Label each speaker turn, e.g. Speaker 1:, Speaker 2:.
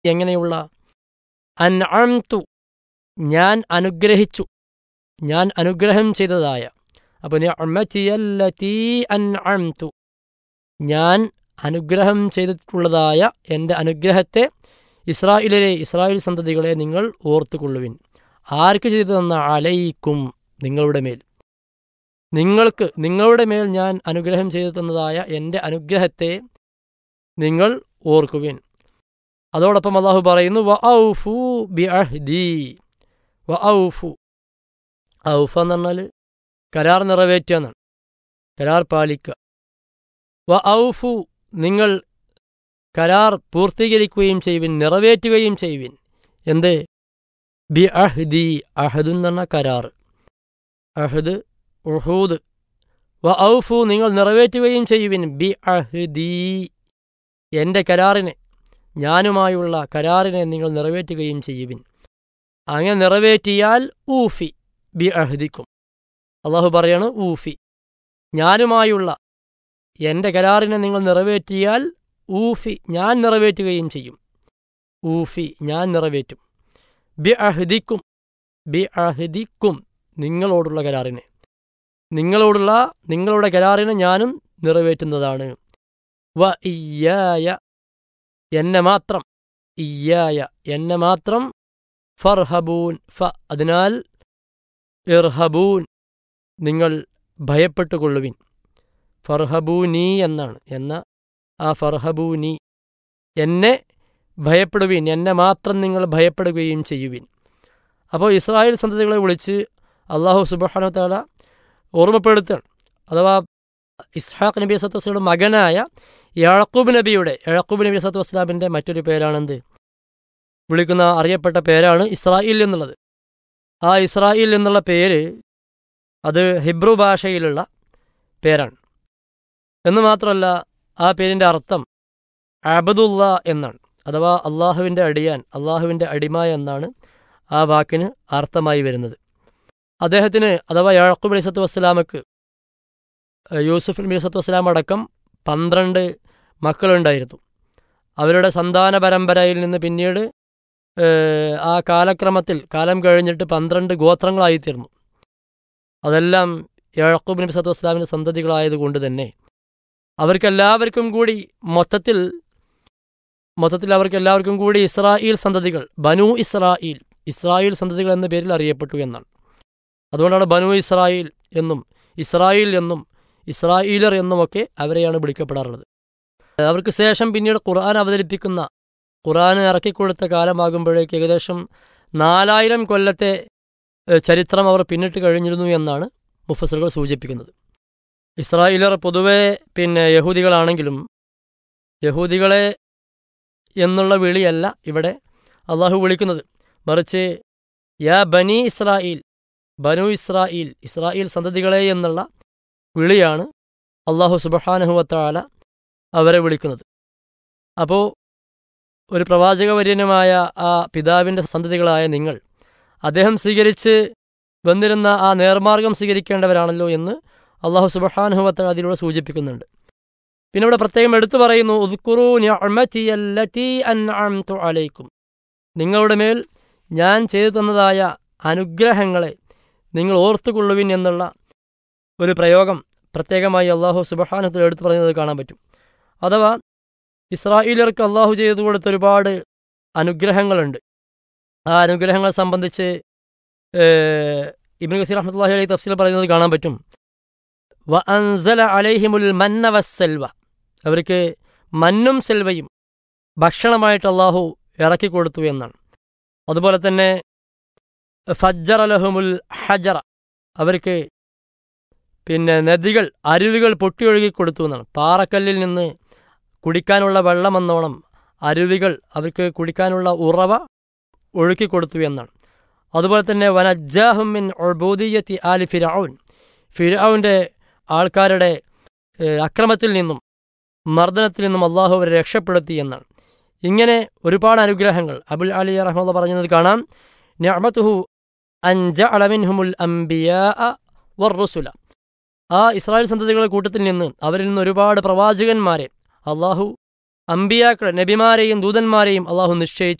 Speaker 1: എങ്ങനെയുള്ള അൻഅംതു ഞാൻ അനുഗ്രഹിച്ചു ഞാൻ അനുഗ്രഹം ചെയ്തതായ അപ്പോൾ നിഅമതിയല്ലതീ അൻഅംതു ഞാൻ അനുഗ്രഹം ചെയ്തിട്ടുള്ളതായ എൻ്റെ അനുഗ്രഹത്തെ ഇസ്രായേലിലെ ഇസ്രായേൽ സന്തതികളെ നിങ്ങൾ ഓർത്തുകൊള്ളുവിൻ ആർക്ക് ചെയ്തു തന്ന അലയിക്കും നിങ്ങളുടെ മേൽ നിങ്ങൾക്ക് നിങ്ങളുടെ മേൽ ഞാൻ അനുഗ്രഹം ചെയ്തു തന്നതായ എൻ്റെ അനുഗ്രഹത്തെ നിങ്ങൾ ഓർക്കുവിൻ അതോടൊപ്പം അള്ളാഹു പറയുന്നു വ ഔഫു ബി അഹ്ദി വ ഔഫു ഔഫ എന്ന് പറഞ്ഞാൽ കരാർ നിറവേറ്റുക എന്നാണ് കരാർ പാലിക്കുക വ ഔഫു നിങ്ങൾ കരാർ പൂർത്തീകരിക്കുകയും ചെയ്യുവിൻ നിറവേറ്റുകയും ചെയ്യുവിൻ എന്ത് ബി അഹ്ദി അഹദ് എന്ന് പറഞ്ഞ കരാർ അഹദ് ഉഹൂദ് വ ഔഫു നിങ്ങൾ നിറവേറ്റുകയും ചെയ്യുവിൻ ബി അഹ്ദി എൻ്റെ കരാറിനെ ഞാനുമായുള്ള കരാറിനെ നിങ്ങൾ നിറവേറ്റുകയും ചെയ്യുവിൻ അങ്ങനെ നിറവേറ്റിയാൽ ഊഫി ബി അഹ്ദിക്കും അള്ളാഹു പറയാണ് ഊഫി ഞാനുമായുള്ള എൻ്റെ കരാറിനെ നിങ്ങൾ നിറവേറ്റിയാൽ ഊഫി ഞാൻ നിറവേറ്റുകയും ചെയ്യും ഊഫി ഞാൻ നിറവേറ്റും ബി അഹ്ദിക്കും ബി അഹ്ദിക്കും നിങ്ങളോടുള്ള കരാറിനെ നിങ്ങളോടുള്ള നിങ്ങളുടെ കരാറിനെ ഞാനും നിറവേറ്റുന്നതാണ് വ ഇയ്യായ എന്നെ മാത്രം ഇയ്യായ എന്നെ മാത്രം ഫർഹബൂൻ ഫ അതിനാൽ ഇർഹബൂൻ നിങ്ങൾ ഭയപ്പെട്ടുകൊള്ളുവിൻ ഫർഹബൂനി എന്നാണ് എന്ന ആ ഫർഹബൂനി എന്നെ ഭയപ്പെടുവിൻ എന്നെ മാത്രം നിങ്ങൾ ഭയപ്പെടുകയും ചെയ്യുവിൻ അപ്പോൾ ഇസ്രായേൽ സന്തതികളെ വിളിച്ച് അള്ളാഹു സുബാന താല ഓർമ്മപ്പെടുത്തുകയാണ് അഥവാ ഇസ്ഹാഖ് നബി സത്തു വസ്ലാമിയുടെ മകനായ യാഴക്കൂബ് നബിയുടെ യാഴക്കൂബ് നബി സത്തു വസ്ലാമിൻ്റെ മറ്റൊരു പേരാണെന്ത് വിളിക്കുന്ന അറിയപ്പെട്ട പേരാണ് ഇസ്രായേൽ എന്നുള്ളത് ആ ഇസ്രായേൽ എന്നുള്ള പേര് അത് ഹിബ്രു ഭാഷയിലുള്ള പേരാണ് എന്ന് മാത്രമല്ല ആ പേരിൻ്റെ അർത്ഥം അബദുല്ല എന്നാണ് അഥവാ അള്ളാഹുവിൻ്റെ അടിയാൻ അള്ളാഹുവിൻ്റെ അടിമ എന്നാണ് ആ വാക്കിന് അർത്ഥമായി വരുന്നത് അദ്ദേഹത്തിന് അഥവാ യാഴക്കൂബ് അലി സത്തു വസ്സലാമക്ക് യൂസുഫ് നബി സത്തു വസ്സലാം അടക്കം പന്ത്രണ്ട് മക്കളുണ്ടായിരുന്നു അവരുടെ സന്താന പരമ്പരയിൽ നിന്ന് പിന്നീട് ആ കാലക്രമത്തിൽ കാലം കഴിഞ്ഞിട്ട് പന്ത്രണ്ട് ഗോത്രങ്ങളായിത്തീർന്നു അതെല്ലാം യാഴക്കൂബ് നബി സത്തു വസ്സലാമിൻ്റെ സന്തതികളായതുകൊണ്ട് തന്നെ അവർക്കെല്ലാവർക്കും കൂടി മൊത്തത്തിൽ മൊത്തത്തിൽ അവർക്ക് എല്ലാവർക്കും കൂടി ഇസ്രായേൽ സന്തതികൾ ബനു ഇസ്രായേൽ ഇസ്രായേൽ സന്തതികൾ എന്ന പേരിൽ അറിയപ്പെട്ടു എന്നാണ് അതുകൊണ്ടാണ് ബനു ഇസ്രായേൽ എന്നും ഇസ്രായേൽ എന്നും ഇസ്രായേലർ എന്നുമൊക്കെ അവരെയാണ് വിളിക്കപ്പെടാറുള്ളത് അവർക്ക് ശേഷം പിന്നീട് ഖുർആൻ അവതരിപ്പിക്കുന്ന ഖുർആൻ ഇറക്കിക്കൊടുത്ത കാലമാകുമ്പോഴേക്ക് ഏകദേശം നാലായിരം കൊല്ലത്തെ ചരിത്രം അവർ പിന്നിട്ട് കഴിഞ്ഞിരുന്നു എന്നാണ് മുഫസറുകൾ സൂചിപ്പിക്കുന്നത് ഇസ്രായേലർ പൊതുവെ പിന്നെ യഹൂദികളാണെങ്കിലും യഹൂദികളെ എന്നുള്ള വിളിയല്ല ഇവിടെ അള്ളാഹു വിളിക്കുന്നത് മറിച്ച് യാ ബനി ഇസ്രായേൽ ബനു ഇസ്രായേൽ ഇസ്രായേൽ സന്തതികളെ എന്നുള്ള വിളിയാണ് അള്ളാഹു സുബഹാനഹുവത്താല അവരെ വിളിക്കുന്നത് അപ്പോൾ ഒരു പ്രവാചകവര്യനുമായ ആ പിതാവിൻ്റെ സന്തതികളായ നിങ്ങൾ അദ്ദേഹം സ്വീകരിച്ച് വന്നിരുന്ന ആ നേർമാർഗം സ്വീകരിക്കേണ്ടവരാണല്ലോ എന്ന് അള്ളാഹു സുബഹാനുഹവത്ത അതിലൂടെ സൂചിപ്പിക്കുന്നുണ്ട് പിന്നെ ഇവിടെ പ്രത്യേകം എടുത്തു പറയുന്നു ഉദ്കുറു അൻഅംതു അലൈക്കും നിങ്ങളുടെ മേൽ ഞാൻ ചെയ്തു തന്നതായ അനുഗ്രഹങ്ങളെ നിങ്ങൾ ഓർത്തുകൊള്ളുവിൻ എന്നുള്ള ഒരു പ്രയോഗം പ്രത്യേകമായി അള്ളാഹു സുബഹാനത്തിൽ എടുത്തു പറയുന്നത് കാണാൻ പറ്റും അഥവാ ഇസ്രായേലിയർക്ക് അള്ളാഹു ചെയ്തു കൊടുത്ത ഒരുപാട് അനുഗ്രഹങ്ങളുണ്ട് ആ അനുഗ്രഹങ്ങളെ സംബന്ധിച്ച് ഇബിൻ ഖസീർ അഹമ്മദ് അലൈഹി തഫ്സീൽ പറയുന്നത് കാണാൻ പറ്റും വ അൻസല അലൈഹിമുൽ മന്ന വസ്സൽവ അവർക്ക് മന്നും സെൽവയും ഭക്ഷണമായിട്ട് അള്ളാഹു ഇറക്കി കൊടുത്തു എന്നാണ് അതുപോലെ തന്നെ ഫജ്ജർ അലഹുമുൽ ഹജറ അവർക്ക് പിന്നെ നദികൾ അരുവികൾ പൊട്ടിയൊഴുകി കൊടുത്തു എന്നാണ് പാറക്കല്ലിൽ നിന്ന് കുടിക്കാനുള്ള വെള്ളമെന്നോണം അരുവികൾ അവർക്ക് കുടിക്കാനുള്ള ഉറവ ഒഴുക്കി കൊടുത്തു എന്നാണ് അതുപോലെ തന്നെ വനജാഹുമിൻ ഒബൂദിയത്തി ആലി ഫിരൌൻ ഫിരൌൻ്റെ ആൾക്കാരുടെ അക്രമത്തിൽ നിന്നും മർദ്ദനത്തിൽ നിന്നും അള്ളാഹു അവരെ രക്ഷപ്പെടുത്തി എന്നാണ് ഇങ്ങനെ ഒരുപാട് അനുഗ്രഹങ്ങൾ അബുൽ അലി റഹ്മുള്ള പറഞ്ഞത് കാണാം ഞമത്തുഹു അഞ്ച അളമിൻഹുമുൽ അംബിയ വർ റുസുല ആ ഇസ്രായേൽ സന്തതികളുടെ കൂട്ടത്തിൽ നിന്ന് അവരിൽ നിന്ന് ഒരുപാട് പ്രവാചകന്മാരെ അള്ളാഹു അമ്പിയാക്കളെ നബിമാരെയും ദൂതന്മാരെയും അള്ളാഹു നിശ്ചയിച്ചു